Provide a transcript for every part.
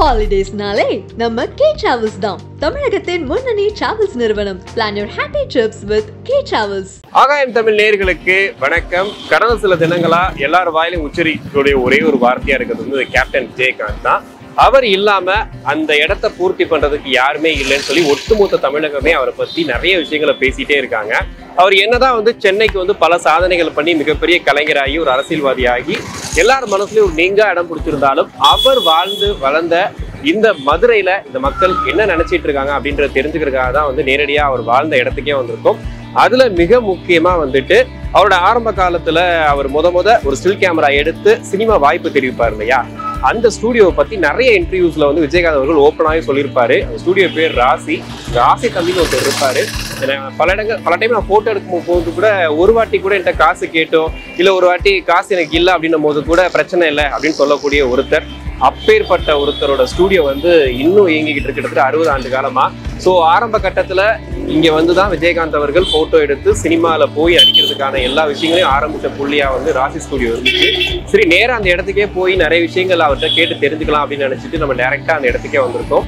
ஹாலிடேஸ்னாலே நம்ம K travels தான் தமிழகத்தின் முன்னணி டிராவல்ஸ் நிறுவனம் plan your happy trips with K travels ஆகாயம் தமிழ் நேயர்களுக்கு வணக்கம் கடந்த சில தினங்களா எல்லார் வாயிலும் உச்சரிக்கக்கூடிய ஒரே ஒரு வார்த்தையா இருக்கிறது வந்து கேப்டன் விஜயகாந்த் தான் அவர் இல்லாம அந்த இடத்த பூர்த்தி பண்றதுக்கு யாருமே இல்லைன்னு சொல்லி ஒட்டுமொத்த தமிழகமே அவரை பத்தி நிறைய விஷயங்களை பேசிட்டே இருக்காங்க அவர் என்னதான் வந்து சென்னைக்கு வந்து பல சாதனைகள் பண்ணி மிகப்பெரிய கலைஞராகி ஒரு அரசியல்வாதியாகி எல்லார் மனசுலயும் ஒரு நீங்கா இடம் பிடிச்சிருந்தாலும் அவர் வாழ்ந்து வளர்ந்த இந்த மதுரையில இந்த மக்கள் என்ன நினைச்சிட்டு இருக்காங்க அப்படின்றத தெரிஞ்சுக்கிறதுக்காக தான் வந்து நேரடியா அவர் வாழ்ந்த இடத்துக்கே வந்திருக்கோம் அதுல மிக முக்கியமா வந்துட்டு அவரோட ஆரம்ப காலத்துல அவர் முத முத ஒரு ஸ்டில் கேமரா எடுத்து சினிமா வாய்ப்பு தெரிவிப்பார் இல்லையா அந்த ஸ்டூடியோவை பத்தி நிறைய இன்டர்வியூஸ்ல வந்து விஜயகாந்த் அவர்கள் ஓப்பனாகவே சொல்லியிருப்பாரு அந்த ஸ்டூடியோ பேர் ராசி ராசி தம்பின்னு ஒருத்தர் இருப்பாரு நான் பல இடங்கள் பல டைம் நான் போட்டோ எடுக்கும் போது கூட ஒரு வாட்டி கூட என்கிட்ட காசு கேட்டோம் இல்ல ஒரு வாட்டி காசு எனக்கு இல்லை அப்படின்னும் போது கூட பிரச்சனை இல்லை அப்படின்னு சொல்லக்கூடிய ஒருத்தர் அப்பேற்பட்ட ஒருத்தரோட ஸ்டூடியோ வந்து இன்னும் இயங்கிக்கிட்டு இருக்கு கிட்டத்தட்ட அறுபது ஆண்டு காலமா ஸோ ஆரம்ப கட்டத்துல இங்க வந்து தான் விஜயகாந்த் அவர்கள் போட்டோ எடுத்து சினிமால போய் அடிக்கிறதுக்கான எல்லா விஷயங்களையும் ஆரம்பிச்ச புள்ளியா வந்து ராசி ஸ்டூடியோ இருந்துச்சு சரி நேரா அந்த இடத்துக்கே போய் நிறைய விஷயங்கள் அவர்கிட்ட கேட்டு தெரிஞ்சுக்கலாம் அப்படின்னு நினைச்சிட்டு நம்ம டைரக்டா அந்த இடத்துக்கே வந்திருக்கோம்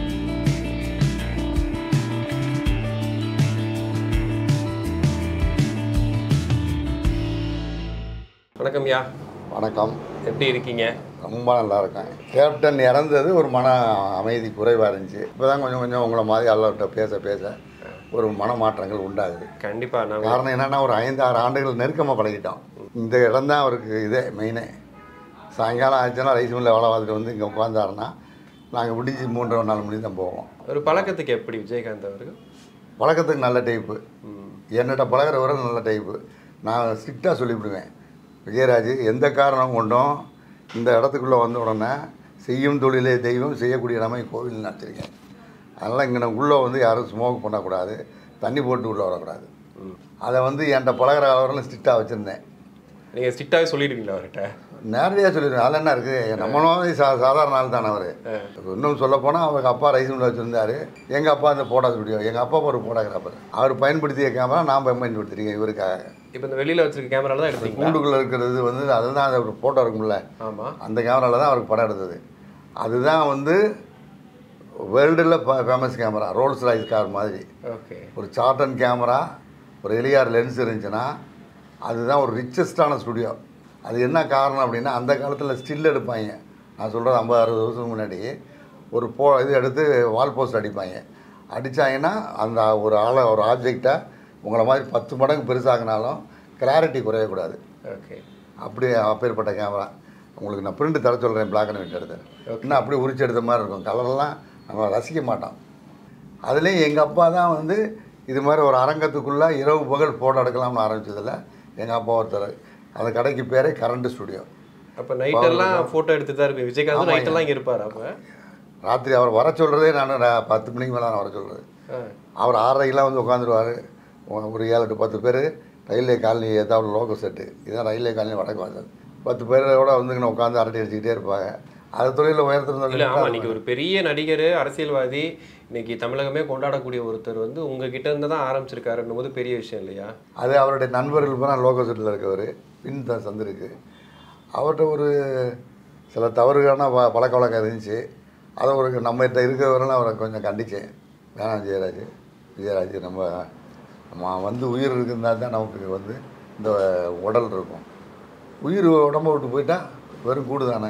வணக்கம் யா வணக்கம் எப்படி இருக்கீங்க ரொம்ப நல்லா இருக்கேன் கேப்டன் இறந்தது ஒரு மன அமைதி குறைவாக இருந்துச்சு இப்போ தான் கொஞ்சம் கொஞ்சம் உங்களை மாதிரி எல்லார்கிட்ட பேச பேச ஒரு மனமாற்றங்கள் உண்டாகுது கண்டிப்பா நாங்க காரணம் என்னென்னா ஒரு ஐந்து ஆறு ஆண்டுகள் நெருக்கமாக பழகிட்டோம் இந்த இடம் தான் அவருக்கு இதே மெயினே சாயங்காலம் ஆச்சுன்னா ரைஸ் மில்லில் வேலை பார்த்துட்டு வந்து இங்கே உட்காந்தாருன்னா நாங்கள் முடிஞ்சு மூன்றரை நாலு மணி தான் போவோம் ஒரு பழக்கத்துக்கு எப்படி விஜயகாந்த் அவர்கள் பழக்கத்துக்கு நல்ல டைப்பு என்னிட்ட பழகிறவரை நல்ல டைப்பு நான் ஸ்ட்ரிக்டாக சொல்லிவிடுவேன் விஜயராஜ் எந்த காரணம் கொண்டும் இந்த இடத்துக்குள்ளே வந்த உடனே செய்யும் தொழிலே தெய்வம் செய்யக்கூடிய இடமே கோவில் வச்சுருக்கேன் அதனால் இங்கே உள்ளே வந்து யாரும் ஸ்மோக் பண்ணக்கூடாது தண்ணி போட்டு உள்ளே வரக்கூடாது அதை வந்து என்கிட்ட பழகிற அளவில் ஸ்ட்ரிக்டாக வச்சுருந்தேன் நீங்க ஸ்ட்ரிக்டாவே சொல்லிடுவீங்களா அவர்கிட்ட நேரடியாக சொல்லிடுவேன் அதில் என்ன இருக்குது நம்மளும் சா சாதாரண ஆள் தானே அவர் இன்னும் சொல்ல போனால் அவங்க அப்பா ரைஸ் மில் வச்சுருந்தாரு எங்கள் அப்பா அந்த போட்டோ ஸ்டுடியோ எங்கள் அப்பா ஒரு ஃபோட்டோகிராஃபர் அவர் பயன்படுத்திய கேமரா நான் பயன்படுத்திருக்கேன் இவருக்காக இப்போ இந்த வெளியில வச்சிருக்க கேமரால தான் எடுத்தீங்களா கூண்டுக்குள்ளே இருக்கிறது வந்து அதில் தான் அந்த ஒரு ஃபோட்டோ இருக்கும்ல ஆமா அந்த கேமராவில் தான் அவருக்கு படம் எடுத்தது அதுதான் வந்து வேர்ல்டில் famous camera Rolls Royce car மாதிரி ஓகே ஒரு சார்டன் கேமரா ஒரு எலியார் லென்ஸ் இருந்துச்சுன்னா அதுதான் ஒரு ரிச்சஸ்டான ஸ்டுடியோ அது என்ன காரணம் அப்படின்னா அந்த காலத்தில் ஸ்டில் எடுப்பாங்க நான் சொல்கிறது ஐம்பது அறுபது வருஷத்துக்கு முன்னாடி ஒரு போ இது எடுத்து வால் போஸ்ட் அடிப்பாங்க அடித்தாங்கன்னா அந்த ஒரு ஆளை ஒரு ஆப்ஜெக்டை உங்களை மாதிரி பத்து மடங்கு பெருசாகினாலும் கிளாரிட்டி குறையக்கூடாது ஓகே அப்படி அப்பேற்பட்ட கேமரா உங்களுக்கு நான் பிரிண்ட் தர சொல்கிறேன் பிளாக் அண்ட் ஒயிட் எடுத்தேன் இன்னும் அப்படியே உரிச்சு எடுத்த மாதிரி இருக்கும் கலரெல்லாம் நம்ம ரசிக்க மாட்டோம் அதுலேயும் எங்கள் அப்பா தான் வந்து இது மாதிரி ஒரு அரங்கத்துக்குள்ளே இரவு பகல் ஃபோட்டோ எடுக்கலாம்னு ஆரம்பிச்சதில்ல எங்கள் அப்பா ஒருத்தர் அந்த கடைக்கு பேரே கரண்ட் ஸ்டுடியோ அப்ப நைட் எல்லாம் போட்டோ எடுத்து தான் இருக்கு விஜயகாந்த் நைட் எல்லாம் இங்க இருப்பாரு அப்ப ராத்திரி அவர் வர சொல்கிறதே நான் ர- பத்து மணிக்கு மேலே நான் வர சொல்கிறது ஆ. அவர் ஆறரைக்கெல்லாம் வந்து உட்காந்துருவார் ஒரு ஏழு எட்டு பத்து பேர் ரயில்வே காலனி ஏதாவது லோக்கல் செட்டு இதுதான் ரயில்வே காலனி வடக்கு வாசல் பத்து பேரோட வந்துங்கன்னு உட்காந்து அரட்டை அடிச்சுக்கிட்டே இருப்பாங்க அது தொழிலில் இல்ல ஆமா உயர்த்திருந்தோம் நீங்க ஒரு பெரிய நடிகர் அரசியல்வாதி இன்னைக்கு தமிழகமே கொண்டாடக்கூடிய ஒருத்தர் வந்து உங்ககிட்ட இருந்து தான் ஆரம்பிச்சிருக்காருன்னும் போது பெரிய விஷயம் இல்லையா அது அவருடைய நண்பர்கள் பூரா லோக்கல் செட்டில் இருக்கவர் பின் தான் சந்திருக்கு அவர்கிட்ட ஒரு சில தவறுகான ப பழக்க வழக்கம் இருந்துச்சு அதை ஒரு நம்மகிட்ட இருக்கிறவரெல்லாம் அவரை கொஞ்சம் கண்டித்தேன் வேணாம் விஜயராஜ் விஜயராஜ் நம்ம நம்ம வந்து உயிர் இருந்தா தான் நமக்கு வந்து இந்த உடல் இருக்கும் உயிர் உடம்ப விட்டு போயிட்டா வெறும் கூடு தானே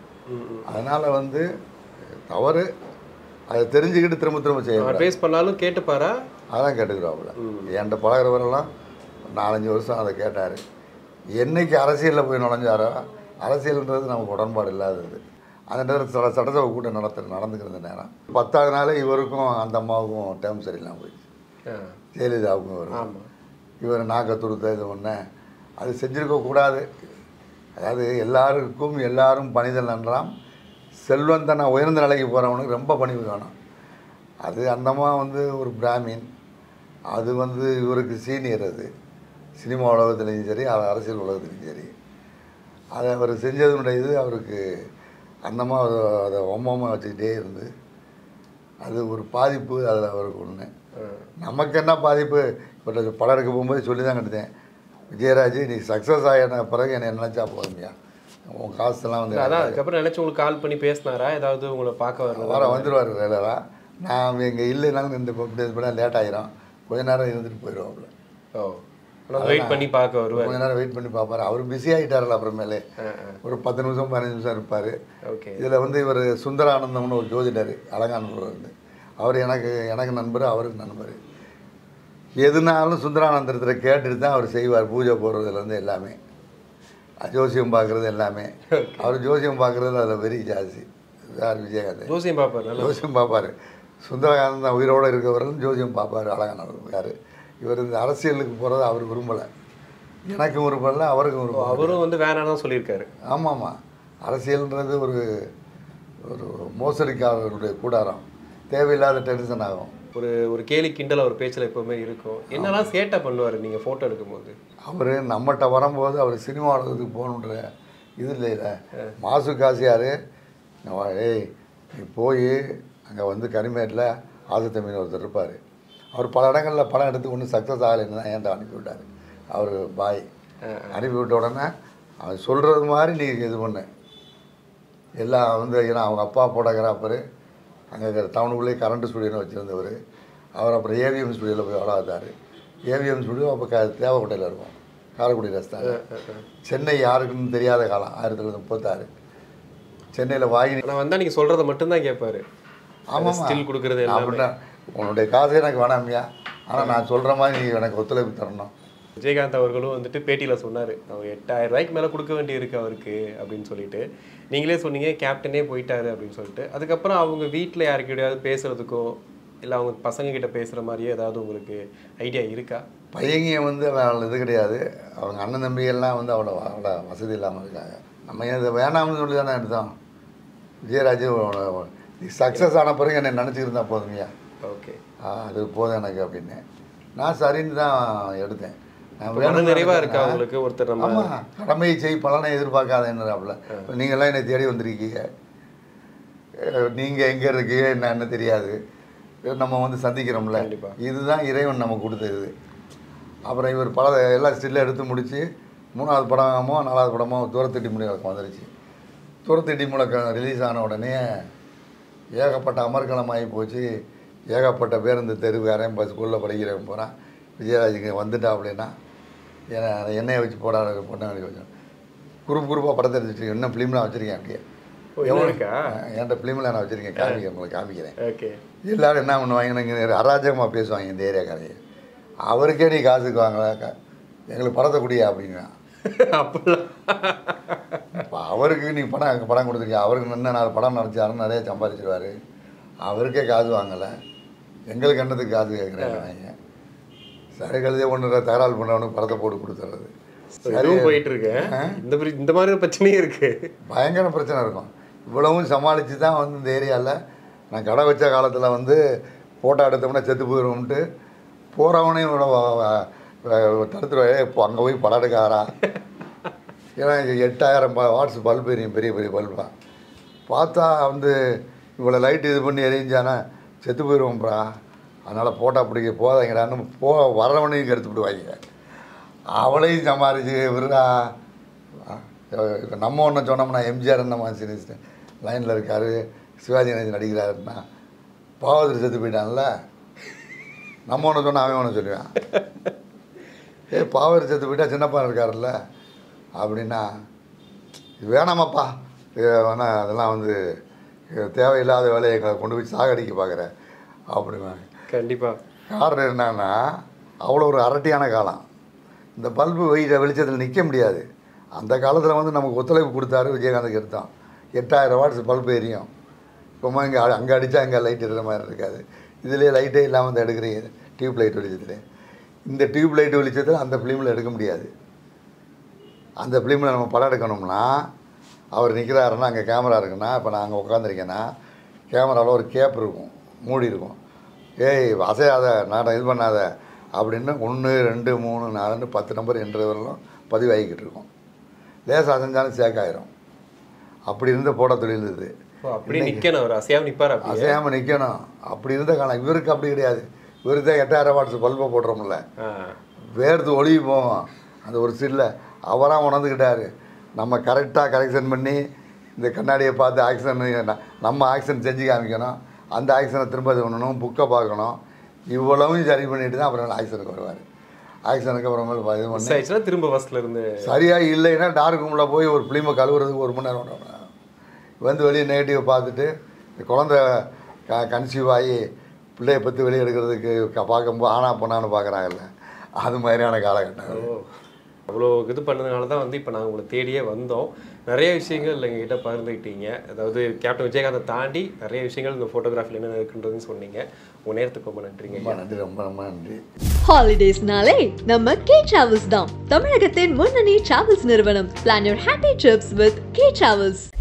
அதனால் வந்து தவறு அதை தெரிஞ்சுக்கிட்டு திரும்ப திரும்ப செய்ய அட்வைஸ் பண்ணாலும் கேட்டுப்பாரா அதான் கேட்டுக்கிறாப்புல என்கிட்ட பழகிறவரெல்லாம் நாலஞ்சு வருஷம் அதை கேட்டார் என்னைக்கு அரசியலில் போய் நுழைஞ்சாரோ அரசியல்ன்றது நமக்கு உடன்பாடு இல்லாதது அந்த நேரம் சட சட்டசபை கூட்டம் நடத்த நடந்துக்கிற நேரம் பத்தாவது நாளே இவருக்கும் அந்த அம்மாவுக்கும் டைம் சரியில்லாமல் போயிடுச்சு ஆ. ஜெயலலிதாவுக்கும் வரும் ஆமா இவர் நாக்க துருத்த இது ஒன்று அது செஞ்சிருக்க கூடாது அதாவது எல்லாருக்கும் எல்லாரும் பணிதல் நன்றாம் செல்வந்தனை உயர்ந்த நிலைக்கு போகிறவனுக்கு ரொம்ப பணிவு வேணும் அது அந்தமா வந்து ஒரு பிராமின் அது வந்து இவருக்கு சீனியர் அது சினிமா உலகத்துலேயும் சரி அது அரசியல் உலகத்துலேயும் சரி அதை அவர் செஞ்சதுனுடைய இது அவருக்கு அந்தமா அதை அதை ஒம்மமாக வச்சுக்கிட்டே இருந்து அது ஒரு பாதிப்பு அதில் அவருக்கு ஒன்று நமக்கு என்ன பாதிப்பு இப்போ படம் எடுக்க போகும்போது சொல்லி தான் கட்டுத்தேன் விஜயராஜ் நீ சக்ஸஸ் ஆகின பிறகு என்னை நினச்சா போதுமையா உன் காசுலாம் வந்து அதான் அதுக்கப்புறம் நினைச்சு உங்களுக்கு கால் பண்ணி பேசினாரா ஏதாவது உங்களை பார்க்க வர வரணும் வந்துடுவார் ரெகுலராக நான் இங்கே இல்லைனாலும் இந்த பண்ண லேட் ஆயிரும் கொஞ்ச நேரம் இருந்துட்டு போயிடுவாப்புல ஓ ஆனால் வெயிட் பண்ணி பார்க்க வருவார் கொஞ்ச நேரம் வெயிட் பண்ணி பார்ப்பாரு அவர் பிஸி ஆகிட்டார்ல அப்புறமேலே ஒரு பத்து நிமிஷம் பதினஞ்சு நிமிஷம் இருப்பார் ஓகே இதில் வந்து இவர் சுந்தரானந்தம்னு ஒரு ஜோதிடர் அலங்காநல்லூர் வந்து அவர் எனக்கு எனக்கு நண்பர் அவருக்கு நண்பர் எதுனாலும் சுந்தரானந்தத்தில் கேட்டுட்டு தான் அவர் செய்வார் பூஜை போடுறதுலேருந்து எல்லாமே ஜோசியம் பார்க்குறது எல்லாமே அவர் ஜோசியம் பார்க்குறது அதில் வெரி ஜாஸ்தி யார் விஜயகாந்த் ஜோசியம் பார்ப்பார் நல்லா ஜோசியம் பார்ப்பார் சுந்தரகாந்தன் உயிரோடு இருக்கவர்களும் ஜோசியம் பார்ப்பார் அழகானவர் யார் இவர் இந்த அரசியலுக்கு போகிறது அவர் விரும்பலை எனக்கும் விரும்பலை அவருக்கும் விரும்பலை அவரும் வந்து வேணாம் தான் சொல்லியிருக்காரு ஆமாம் ஆமாம் அரசியல்ன்றது ஒரு ஒரு மோசடிக்காரருடைய கூடாரம் தேவையில்லாத டென்ஷன் ஆகும் ஒரு ஒரு கேலி கிண்டல் அவர் பேச்சில் எப்பவுமே இருக்கும் என்னெல்லாம் சேட்டை பண்ணுவார் நீங்கள் ஃபோட்டோ எடுக்கும்போது அவர் நம்மகிட்ட வரும்போது அவர் சினிமா உலகத்துக்கு போகணுன்ற இது இல்லைல்ல மாசு காசியார் ஏய் நீ போய் அங்கே வந்து கரிமேட்டில் ஆதித்தமீன் ஒருத்தர் இருப்பார் அவர் பல இடங்களில் படம் எடுத்து ஒன்றும் சக்ஸஸ் ஆகலைன்னு தான் என்கிட்ட அனுப்பி விட்டார் அவர் பாய் அனுப்பி விட்ட உடனே அவன் சொல்கிறது மாதிரி நீ இது பண்ணு எல்லாம் வந்து ஏன்னா அவங்க அப்பா ஃபோட்டோகிராஃபரு அங்கே டவுனுக்குள்ளேயே கரண்ட் ஸ்டுடியோன்னு வச்சுருந்தவர் அவர் அப்புறம் ஏவிஎம் ஸ்டுடியோவில் போய் வளர்த்தார் ஏவிஎம் ஸ்டுடியோ அப்போ க தேவக்கோட்டையில் இருக்கும் காரைக்குடி ரஸ்தாங்க சென்னை யாருக்குன்னு தெரியாத காலம் ஆயிரத்தி தொள்ளாயிரத்தி முப்பத்தாறு சென்னையில் வாங்கி ஆனால் வந்தால் நீங்கள் சொல்கிறத மட்டும்தான் கேட்பாரு ஆமாம் ஸ்டில் கொடுக்குறது எல்லாமே அப்படின்னா உன்னுடைய காசு எனக்கு வேணாமியா ஆனால் நான் சொல்கிற மாதிரி நீ எனக்கு ஒத்துழைப்பு தரணும் விஜயகாந்த் அவர்களும் வந்துட்டு பேட்டியில் சொன்னார் அவர் எட்டாயிரம் ரூபாய்க்கு மேலே கொடுக்க வேண்டியிருக்கு அவருக்கு அப்படின்னு சொல்லிட்டு நீங்களே சொன்னீங்க கேப்டனே போயிட்டாரு அப்படின்னு சொல்லிட்டு அதுக்கப்புறம் அவங்க வீட்டில் யாருக்கிட்டையாவது பேசுறதுக்கோ இல்லை அவங்க பசங்க கிட்ட பேசுகிற மாதிரியே ஏதாவது உங்களுக்கு ஐடியா இருக்கா பையங்க வந்து அவன் இது கிடையாது அவங்க அண்ணன் தம்பிகள்லாம் வந்து அவ்வளோ அவ்வளோ வசதி இல்லாமல் இருக்காங்க நம்ம இதை வேணாம்னு சொல்லி தானே எடுத்தோம் விஜயராஜ் சக்ஸஸ் ஆன பிறகு என்னை நினச்சிருந்தா போதுங்கய்யா ஓகே ஆ, அது போதும் எனக்கு அப்படின்னு நான் சரின்னு தான் எடுத்தேன் நான் மன நிறைவா இருக்கா உங்களுக்கு ஒருத்தர் நம்ம ஆமாம் கடமையை செய் பலனை எதிர்பார்க்காதேன்னுறாப்புல இப்போ நீங்கள்லாம் என்னை தேடி வந்திருக்கீங்க நீங்கள் எங்கே இருக்கீங்க என்னன்னு தெரியாது நம்ம வந்து சந்திக்கிறோம்ல கண்டிப்பா. இதுதான் இறைவன் நமக்கு கொடுத்தது அப்புறம் இவர் பல எல்லாம் ஸ்டில்ல எடுத்து முடித்து மூணாவது படமோ நாலாவது படமோ தூரத்தட்டி முழக்கம் வந்துருச்சு தூரத்தட்டி முழக்கம் ரிலீஸ் ஆன உடனே ஏகப்பட்ட அமர்க்களமாகி போச்சு ஏகப்பட்ட பேர் இந்த தெருவுக்காரன் பஸ் ஸ்கூலில் படிக்கிறவன் போகிறான் விஜயராஜுக்கு வந்துட்டா அப்படின்னா என்ன- எண்ணெயை வச்சு போடாத பொண்ணை வச்சு குரூப் குரூப்பாக படத்தை எடுத்துட்டு இன்னும் ஃபிலிம்லாம் வச்சுருக்கேன் அப்படியே ஓ, இன்னும் இருக்கா என்கிட்ட ஃபிலிமில் நான் வச்சுருக்கேன் காமிக்கிறேன் உங்களுக்கு காமிக்கிறேன் ஓகே எல்லாரும் என்ன பண்ணுவாங்க எனக்கு அராஜகமாக பேசுவாங்க இந்த ஏரியாக்காரையே அவருக்கே நீ காசுக்கு வாங்கல க- எங்களுக்கு படத்தை குடியா அப்படின்னா அப்படிலாம் இப்போ அவருக்கு நீ படம் படம் கொடுத்துருக்கிய அவருக்கு இன்னும் நாலு படம் நடிச்சாருன்னு நிறைய சம்பாதிச்சிருவாரு அவருக்கே காசு வாங்கலை எங்களுக்கு என்னத்துக்கு காசு கேட்குறாங்க சரி கழுதே ஒன்று தகராறு பண்ணவனுக்கு படத்தை போட்டு கொடுத்துறது இதுவும் போயிட்டு இருக்கு இந்த மாதிரி இந்த மாதிரி ஒரு பிரச்சனையும் இருக்கு பயங்கர பிரச்சனை இருக்கும் இவ்வளவும் சமாளித்து தான் வந்து இந்த ஏரியாவில் நான் கடை வச்ச காலத்தில் வந்து ஃபோட்டோ எடுத்தோம்னா செத்து போயிடுவோம்ட்டு போகிறவனையும் இவ்வளோ தடுத்துருவாரு இப்போ அங்கே போய் படம் எடுக்காரா ஏன்னா இங்க எட்டாயிரம் ப வாட்ஸ் பல்பு எரியும் பெரிய பெரிய பல்பா பார்த்தா வந்து இவ்வளோ லைட் இது பண்ணி எரிஞ்சானா செத்து போயிடுவோம்ப்பா அதனால் ஃபோட்டோ பிடிக்க போதாங்கடான்னு போ வர்றவனையும் கெடுத்து விடுவாங்க அவளையும் சமாளிச்சு விருடா இப்போ நம்ம ஒன்று சொன்னோம்னா எம்ஜிஆர் நம்ம சீரியஸ் லைனில் இருக்கார் சிவாஜி கணேசன் நடிக்கிறாருன்னா பாவத்தில் செத்து போயிட்டான்ல நம்ம ஒன்று சொன்னால் அவன் ஒன்று சொல்லுவான் ஏ பாவர் செத்து போயிட்டா சின்னப்பா இருக்காருல்ல அப்படின்னா இது வேணாமாப்பா இது வேணா அதெல்லாம் வந்து இது தேவையில்லாத வேலையை எங்களை கொண்டு போய் சாகடிக்க பார்க்குறேன் அப்படிவாங்க கண்டிப்பா காரணம் என்னன்னா அவ்வளோ ஒரு அரட்டியான காலம் இந்த பல்பு வெயில வெளிச்சத்தில் நிற்க முடியாது அந்த காலத்தில் வந்து நமக்கு ஒத்துழைப்பு கொடுத்தாரு விஜயகாந்துக்கு எடுத்தான் எட்டாயிரம் வாட்ஸ் பல்பு எரியும் இப்போ இங்கே அங்கே அடித்தா இங்கே லைட் இருக்கிற மாதிரி இருக்காது இதுலேயே லைட்டே இல்லாமல் வந்து எடுக்கிறீங்க டியூப் லைட் வெளிச்சத்தில் இந்த டியூப் லைட் வெளிச்சத்தில் அந்த ஃபிலிமில் எடுக்க முடியாது அந்த ஃபிலிமில் நம்ம படம் எடுக்கணும்னா அவர் நிற்கிறாருன்னா அங்கே கேமரா இருக்குன்னா இப்போ நான் அங்கே உட்காந்துருக்கேன்னா கேமராவில் ஒரு கேப் இருக்கும் மூடி இருக்கும் ஏய் அசையாத நான் இது பண்ணாத அப்படின்னு ஒன்று ரெண்டு மூணு நாலுன்னு பத்து நம்பர் என்ற வரலும் பதிவாகிக்கிட்டு இருக்கும் லேசாக அசைஞ்சாலும் சேக்காயிரும் அப்படி இருந்த போட தொழில் இது ஓ, அப்படியே நிக்கணும் அவர் அசையாம நிப்பாரு அப்படியே அசையாமல் நிற்கணும் அப்படி இருந்த காலம் இவருக்கு அப்படி கிடையாது இவருக்கு தான் எட்டாயிரம் வாட்ஸ் பல்பை போடுறோம்ல ஆ. வேர்த்து ஒளிவு போகும் அந்த ஒரு சில்ல அவராக உணர்ந்துக்கிட்டாரு நம்ம கரெக்டாக கரெக்ஷன் பண்ணி இந்த கண்ணாடியை பார்த்து ஆக்ஷன் நம்ம ஆக்ஷன் செஞ்சு காமிக்கணும் அந்த ஆக்ஷனை திரும்ப இது பண்ணணும் புக்கை பார்க்கணும் இவ்வளவும் சரி பண்ணிட்டு தான் அப்புறம் ஆக்ஷனுக்கு வருவார் ஆக்ஷனுக்கு அப்புறமேல் இது மிஸ் பண்ணி ஆயிடுச்சுன்னா திரும்ப ஃபர்ஸ்ட்ல இருந்து சரியாக இல்லைன்னா டார்க் ரூமில் போய் ஒரு ஃபிலிமை கழுவுறதுக்கு ஒரு மணி நேரம் விடணும். வந்து வெளியே நெகட்டிவ் பார்த்துட்டு இந்த குழந்த க கன்சீவ் ஆகி பிள்ளைய பற்றி வெளியே எடுக்கிறதுக்கு க பார்க்கும்போது ஆனா பொண்ணான்னு பார்க்குறாங்கல்ல அது மாதிரியான காலகட்டம் அது. அவ்வளோ இது பண்ணதுனால தான் வந்து இப்போ நாங்கள் உங்களை தேடியே வந்தோம் நிறைய விஷயங்கள் எங்ககிட்ட பகிர்ந்துக்கிட்டீங்க அதாவது கேப்டன் விஜயகாந்தை தாண்டி நிறைய விஷயங்கள் இந்த ஃபோட்டோகிராஃபில் என்ன இருக்குன்றதுன்னு சொன்னீங்க உங்கள் நேரத்துக்கு ரொம்ப நன்றிங்க ரொம்ப நன்றி ரொம்ப ரொம்ப நன்றி ஹாலிடேஸ்னாலே நம்ம கே டிராவல்ஸ் தான் தமிழகத்தின் முன்னணி டிராவல்ஸ் நிறுவனம் plan your happy trips with K travels